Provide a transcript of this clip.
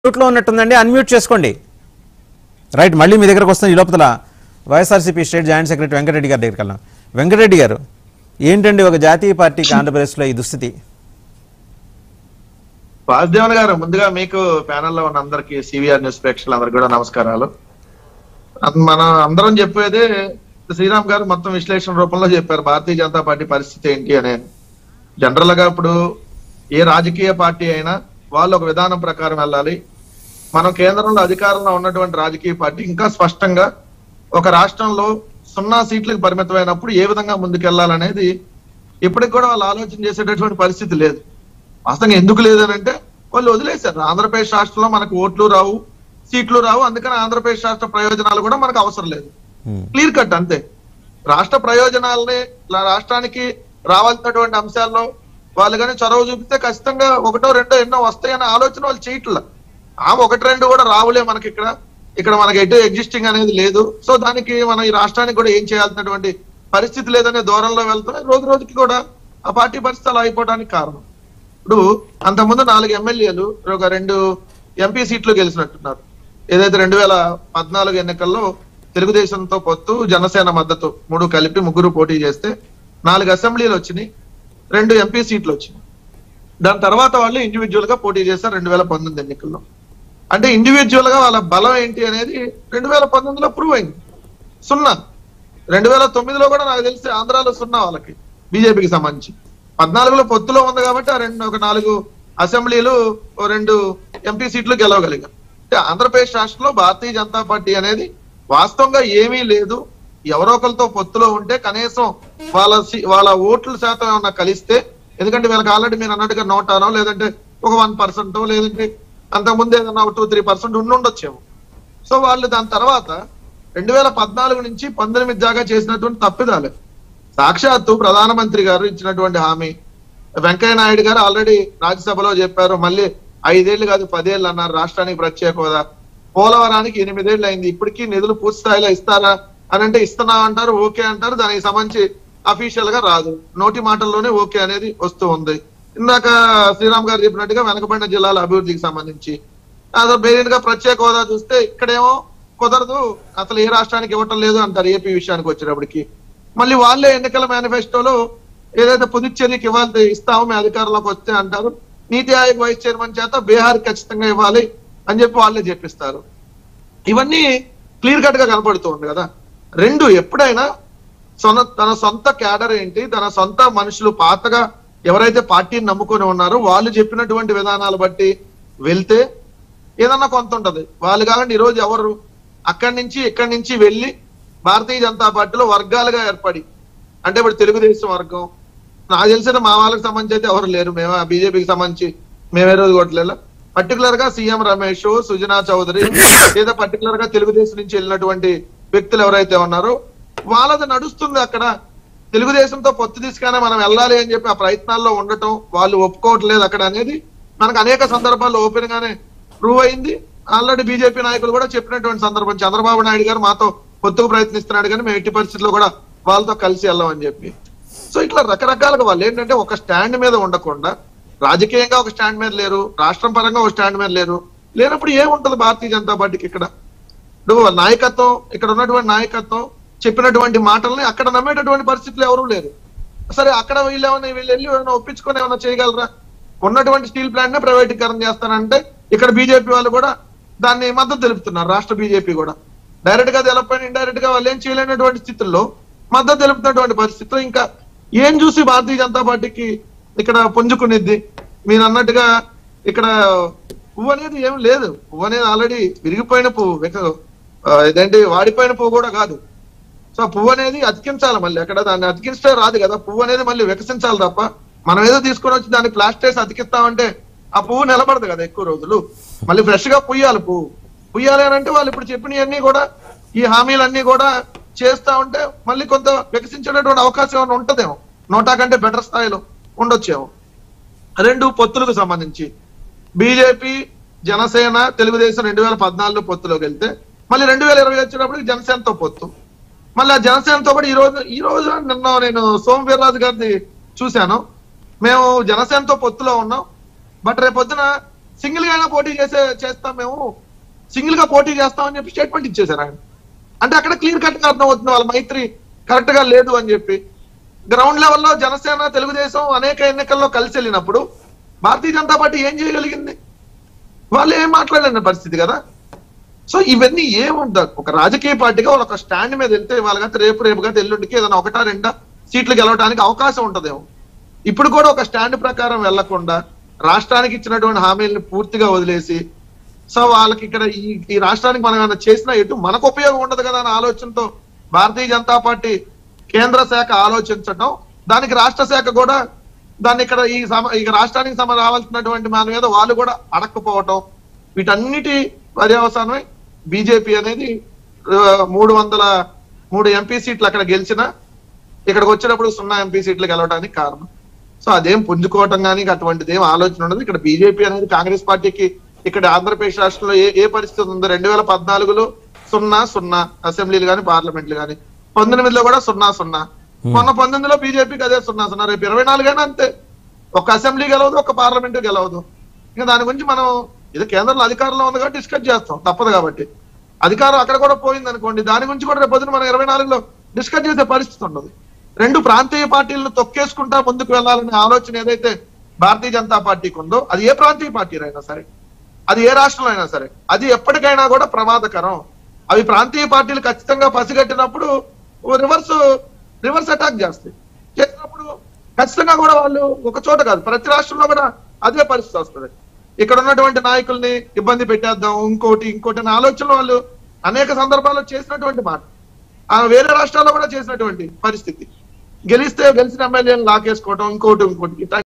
మ్యూట్లో ఉన్నట్టుందండి అన్మ్యూట్ చేసుకోండి రైట్ మళ్ళీ మీ దగ్గరకు వస్తాను ఈ లోపల YSRCP state joint secretary Venkatareddy గారి దగ్గరికి వెళ్ళాం వెంకటరెడ్డి గారు ఏంటండి ఒక జాతీయ పార్టీకి ఆంధ్రప్రదేశ్లో ఈ దుస్థితి వాసుదేవన్ గారు ముందుగా మీకు ప్యానెల్లో ఉన్న అందరికి సివిఆర్ న్యూస్ ప్రేక్షకులందరికీ కూడా నమస్కారాలు అన్- మనం అందరం చెప్పేదే శ్రీరామ్ గారు మొత్తం విశ్లేషణ రూపంలో చెప్పారు భారతీయ జనతా పార్టీ పరిస్థితి ఏంటి అనేది జనరల్ గా ఇప్పుడు ఏ రాజకీయ పార్టీ అయినా వాళ్ళు ఒక విధానం ప్రకారం వెళ్ళాలి మనం కేంద్రంలో అధికారంలో ఉన్నటువంటి రాజకీయ పార్టీ ఇంకా స్పష్టంగా ఒక రాష్ట్రంలో సున్నా సీట్లకు పరిమితమైనప్పుడు ఏ విధంగా ముందుకెళ్లాలనేది ఇప్పటికి కూడా వాళ్ళు ఆలోచన చేసేటటువంటి పరిస్థితి లేదు వాస్తవంగా ఎందుకు లేదనంటే వాళ్ళు వదిలేశారు ఆంధ్రప్రదేశ్ రాష్ట్రంలో మనకు ఓట్లు రావు సీట్లు రావు అందుకని ఆంధ్రప్రదేశ్ రాష్ట్ర ప్రయోజనాలు కూడా మనకు అవసరం లేదు Hmm. క్లియర్ కట్ అంతే రాష్ట్ర ప్రయోజనాలని లా- రాష్ట్రానికి రావాల్సినటువంటి అంశాల్లో వాళ్ళు కానీ చొరవ చూపిస్తే ఖచ్చితంగా ఒకటో రెండో ఎన్నో వస్తాయనే ఆలోచన వాళ్ళు చేయట్ల ఆ ఒకటి రెండు కూడా రావులే మనకి ఇక్కడ ఇక్కడ మనకి ఎటు ఎగ్జిస్టింగ్ అనేది లేదు సో దానికి మనం ఈ రాష్ట్రానికి కూడా ఏం చేయాల్సినటువంటి పరిస్థితి లేదనే దూరంలో వెళ్తున్నాయి రోజు రోజుకి కూడా ఆ పార్టీ పరిస్థితి అలా అయిపోవడానికి కారణం ఇప్పుడు అంతకుముందు నాలుగు ఎమ్మెల్యేలు ఒక రెండు ఎంపీ సీట్లు గెలిచినట్టున్నారు ఏదైతే రెండు వేల పద్నాలుగు ఎన్నికల్లో తెలుగుదేశంతో పొత్తు జనసేన మద్దతు మూడు కలిపి ముగ్గురు పోటీ చేస్తే నాలుగు అసెంబ్లీలు వచ్చినాయి రెండు ఎంపీ సీట్లు వచ్చినాయి దాని తర్వాత వాళ్ళు ఇండివిజువల్ గా పోటీ చేశారు రెండు వేల పంతొమ్మిది ఎన్నికల్లో అంటే ఇండివిజువల్ గా వాళ్ళ బలం ఏంటి అనేది రెండు వేల పంతొమ్మిదిలో ప్రూవ్ అయింది సున్నా రెండు వేల తొమ్మిదిలో కూడా నాకు తెలిసి ఆంధ్రాలో సున్నా వాళ్ళకి బీజేపీకి సంబంధించి పద్నాలుగులో పొత్తులో ఉంది కాబట్టి ఆ రెండు ఒక నాలుగు అసెంబ్లీలు ఓ రెండు ఎంపీ సీట్లు గెలవగలిగాం అంటే ఆంధ్రప్రదేశ్ రాష్ట్రంలో భారతీయ జనతా పార్టీ అనేది వాస్తవంగా ఏమీ లేదు ఎవరో ఒకరితో పొత్తులో ఉంటే కనీసం వాళ్ళ సి- వాళ్ళ ఓట్ల శాతం ఏమన్నా కలిస్తే ఎందుకంటే వీళ్ళకి ఆల్రెడీ మీరు అన్నట్టుగా నోటానో లేదంటే ఒక వన్ పర్సెంట్ లేదంటే అంతకుముందు ఏదన్నా ఒక టూ త్రీ పర్సెంట్ ఉండుండొచ్చేమో సో వాళ్ళు దాని తర్వాత రెండు వేల పద్నాలుగు నుంచి పంతొమ్మిది దాకా చేసినటువంటి తప్పిదాలు సాక్షాత్తు ప్రధానమంత్రి గారు ఇచ్చినటువంటి హామీ వెంకయ్య నాయుడు గారు ఆల్రెడీ రాజ్యసభలో చెప్పారు మళ్ళీ ఐదేళ్లు కాదు పదేళ్ళు అన్నారు రాష్ట్రానికి ప్రత్యేక హోదా పోలవరానికి ఎనిమిదేళ్లు అయింది ఇప్పటికీ నిధులు పూర్తి స్థాయిలో ఇస్తారా అని అంటే ఇస్తున్నా అంటారు ఓకే అంటారు దానికి సంబంధించి అఫీషియల్ గా రాదు నోటి మాటల్లోనే ఓకే అనేది వస్తూ ఉంది ఇందాక శ్రీరామ్ గారు చెప్పినట్టుగా వెనకబడిన జిల్లాల అభివృద్ధికి సంబంధించి అసలు మెయిన్ గా ప్రత్యేక హోదా చూస్తే ఇక్కడేమో కుదరదు అసలు ఏ రాష్ట్రానికి ఇవ్వటం లేదు అంటారు ఏపీ విషయానికి వచ్చేటప్పటికి మళ్ళీ వాళ్ళే ఎన్నికల మేనిఫెస్టోలో ఏదైతే పుదుచ్చేరికి ఇవ్వాలి ఇస్తామో మీ అధికారంలోకి వస్తే అంటారు నీతి ఆయోగ్ వైస్ చైర్మన్ చేత బీహార్ ఖచ్చితంగా ఇవ్వాలి అని చెప్పి వాళ్ళే చెప్పిస్తారు ఇవన్నీ క్లియర్ కట్ గా కనపడుతూ ఉంది కదా రెండు ఎప్పుడైనా సొన తన సొంత క్యాడర్ ఏంటి తన సొంత మనుషులు పాతగా ఎవరైతే పార్టీని నమ్ముకొని ఉన్నారో వాళ్ళు చెప్పినటువంటి విధానాలు బట్టి వెళ్తే ఏదన్నా కొంత ఉంటది వాళ్ళు కాకుండా ఈ రోజు ఎవరు అక్కడి నుంచి ఇక్కడి నుంచి వెళ్ళి భారతీయ జనతా పార్టీలో వర్గాలుగా ఏర్పడి అంటే ఇప్పుడు తెలుగుదేశం వర్గం నాకు తెలిసిన మా వాళ్ళకి సంబంధించి అయితే ఎవరు లేరు మేము బీజేపీకి సంబంధించి మేమే రోజు కొట్టలేదు పర్టికులర్ గా సీఎం రమేష్ సుజనా చౌదరి లేదా పర్టికులర్ గా తెలుగుదేశం నుంచి వెళ్ళినటువంటి వ్యక్తులు ఎవరైతే ఉన్నారో వాళ్ళది నడుస్తుంది అక్కడ తెలుగుదేశంతో పొత్తు తీసుకునే మనం వెళ్ళాలి అని చెప్పి ఆ ప్రయత్నాల్లో ఉండటం వాళ్ళు ఒప్పుకోవట్లేదు అక్కడ అనేది మనకు అనేక సందర్భాల్లో ఓపెన్ గానే ప్రూవ్ అయింది ఆల్రెడీ బీజేపీ నాయకులు కూడా చెప్పినటువంటి సందర్భం చంద్రబాబు నాయుడు గారు మాతో పొత్తుకు ప్రయత్నిస్తున్నాడు కానీ మేము ఎట్టి పరిస్థితుల్లో కూడా వాళ్ళతో కలిసి వెళ్ళామని చెప్పి సో ఇట్లా రకరకాలుగా వాళ్ళు ఏంటంటే ఒక స్టాండ్ మీద ఉండకుండా రాజకీయంగా ఒక స్టాండ్ మీద లేరు రాష్ట్రం పరంగా ఒక స్టాండ్ మీద లేరు లేనప్పుడు ఏముంటది భారతీయ జనతా పార్టీకి ఇక్కడ ఇప్పుడు వాళ్ళ నాయకత్వం ఇక్కడ ఉన్నటువంటి నాయకత్వం చెప్పినటువంటి మాటల్ని అక్కడ నమ్మేటటువంటి పరిస్థితులు ఎవరూ లేరు సరే అక్కడ వీళ్ళు ఏమైనా వీళ్ళు వెళ్ళి ఏమైనా ఒప్పించుకొని ఏమైనా చేయగలరా ఉన్నటువంటి స్టీల్ ప్లాంట్ ని ప్రైవేటీకరణ చేస్తానంటే ఇక్కడ బీజేపీ వాళ్ళు కూడా దాన్ని మద్దతు తెలుపుతున్నారు రాష్ట్ర బీజేపీ కూడా డైరెక్ట్ గా తెలపని ఇండైరెక్ట్ గా వాళ్ళు ఏం చేయలేనటువంటి స్థితుల్లో మద్దతు తెలుపుతున్నటువంటి పరిస్థితుల్లో ఇంకా ఏం చూసి భారతీయ జనతా పార్టీకి ఇక్కడ పుంజుకునిద్ది మీరు అన్నట్టుగా ఇక్కడ పువ్వు అనేది ఏం లేదు పువ్వు అనేది ఆల్రెడీ విరిగిపోయిన పువ్వు విక- ఆ, ఇదేంటి వాడిపోయిన పువ్వు కూడా కాదు సో పువ్వు అనేది అతికించాలి మళ్ళీ అక్కడ దాన్ని అతికిస్తే రాదు కదా పువ్వు అనేది మళ్ళీ వికసించాలి తప్ప మనం ఏదో తీసుకొని వచ్చి దాన్ని ప్లాస్టర్ వేసి అతికిస్తామంటే ఆ పువ్వు నిలబడదు కదా ఎక్కువ రోజులు మళ్ళీ ఫ్రెష్ గా పుయ్యాలి పువ్వు పుయ్యాలి అని అంటే వాళ్ళు ఇప్పుడు చెప్పినవన్నీ కూడా ఈ హామీలన్నీ కూడా చేస్తా ఉంటే మళ్ళీ కొంత వికసించేటటువంటి అవకాశం ఏమైనా ఉంటదేమో నోటా కంటే బెటర్ స్థాయిలో ఉండొచ్చేమో రెండు పొత్తులకు సంబంధించి బీజేపీ జనసేన తెలుగుదేశం రెండు వేల పద్నాలుగులో పొత్తులోకి వెళ్తే మళ్ళీ రెండు వేల ఇరవై వచ్చేటప్పటికి జనసేనతో పొత్తు మళ్ళీ ఆ జనసేనతో కూడా ఈ రోజు ఈ రోజు నిన్న నేను సోమ వీర్రాజు గారిది చూశాను మేము జనసేనతో పొత్తులో ఉన్నాం బట్ రేపొద్దున సింగిల్ గా అయినా పోటీ చేసే చేస్తాం మేము సింగిల్ గా పోటీ చేస్తామని చెప్పి స్టేట్మెంట్ ఇచ్చేశారు ఆయన అంటే అక్కడ క్లియర్ కట్ గా అర్థమవుతుంది వాళ్ళ మైత్రి కరెక్ట్ గా లేదు అని చెప్పి గ్రౌండ్ లెవెల్లో జనసేన తెలుగుదేశం అనేక ఎన్నికల్లో కలిసి వెళ్ళినప్పుడు భారతీయ జనతా పార్టీ ఏం చేయగలిగింది వాళ్ళు ఏం మాట్లాడలేని పరిస్థితి కదా సో ఇవన్నీ ఏముండదు ఒక రాజకీయ పార్టీగా వాళ్ళు ఒక స్టాండ్ మీద వెళ్తే వాళ్ళకైతే రేపు రేపు కానీ ఎల్లుండికి ఏదైనా ఒకటా రెండా సీట్లు గెలవడానికి అవకాశం ఉంటదేమో ఇప్పుడు కూడా ఒక స్టాండ్ ప్రకారం వెళ్లకుండా రాష్ట్రానికి ఇచ్చినటువంటి హామీలను పూర్తిగా వదిలేసి సో వాళ్ళకి ఇక్కడ ఈ ఈ రాష్ట్రానికి మనం ఏమైనా చేసినా ఎటు మనకు ఉపయోగం ఉండదు కదా అనే ఆలోచనతో భారతీయ జనతా పార్టీ కేంద్ర శాఖ ఆలోచించటం దానికి రాష్ట్ర శాఖ కూడా దాన్ని ఇక్కడ ఈ సమ ఇక రాష్ట్రానికి సమ రావాల్సినటువంటి మన మీద వాళ్ళు కూడా అడక్కపోవటం వీటన్నిటి పర్యవసానమే బీజేపీ అనేది ఆ, మూడు వందల మూడు ఎంపీ సీట్లు అక్కడ గెలిచిన ఇక్కడికి వచ్చినప్పుడు సున్నా ఎంపీ సీట్లు గెలవడానికి కారణం సో అదేం పుంజుకోవటం కానీ అటువంటిది ఏం ఆలోచన ఉండదు ఇక్కడ బీజేపీ అనేది కాంగ్రెస్ పార్టీకి ఇక్కడ ఆంధ్రప్రదేశ్ రాష్ట్రంలో ఏ ఏ పరిస్థితి ఉందో రెండు వేల పద్నాలుగులో సున్నా సున్నా అసెంబ్లీలు కానీ పార్లమెంట్లు కానీ పంతొమ్మిదిలో కూడా సున్నా సున్నా మొన్న పంతొమ్మిదిలో బీజేపీకి అదే సున్నా సున్నా రేపు ఇరవై నాలుగైనా అంతే ఒక అసెంబ్లీ గెలవదు ఒక పార్లమెంట్ గెలవదు ఇంకా దాని గురించి మనం ఇది కేంద్రంలో అధికారంలో ఉంది కాబట్టి డిస్కస్ చేస్తాం తప్పదు కాబట్టి అధికారం అక్కడ కూడా పోయింది అనుకోండి దాని గురించి కూడా రేపు పొద్దున మనం ఇరవై నాలుగులో డిస్కస్ చేసే పరిస్థితి ఉండదు రెండు ప్రాంతీయ పార్టీలను తొక్కేసుకుంటా ముందుకు వెళ్ళాలనే ఆలోచన ఏదైతే భారతీయ జనతా పార్టీకి ఉందో అది ఏ ప్రాంతీయ పార్టీ అయినా సరే అది ఏ రాష్ట్రంలో అయినా సరే అది ఎప్పటికైనా కూడా ప్రమాదకరం అవి ప్రాంతీయ పార్టీలు ఖచ్చితంగా పసిగట్టినప్పుడు రివర్స్ రివర్స్ అటాక్ చేస్తాయి చేసినప్పుడు ఖచ్చితంగా కూడా వాళ్ళు ఒక చోట కాదు ప్రతి రాష్ట్రంలో కూడా అదే పరిస్థితి వస్తుంది ఇక్కడ ఉన్నటువంటి నాయకుల్ని ఇబ్బంది పెట్టేద్దాం ఇంకోటి ఇంకోటి అనే ఆలోచనలు వాళ్ళు అనేక సందర్భాల్లో చేసినటువంటి మాట ఆ వేరే రాష్ట్రాల్లో కూడా చేసినటువంటి పరిస్థితి గెలిస్తే గెలిచిన ఎమ్మెల్యేలను లాకేసుకోవడం ఇంకోటి ఇంకోటి ఇట్లా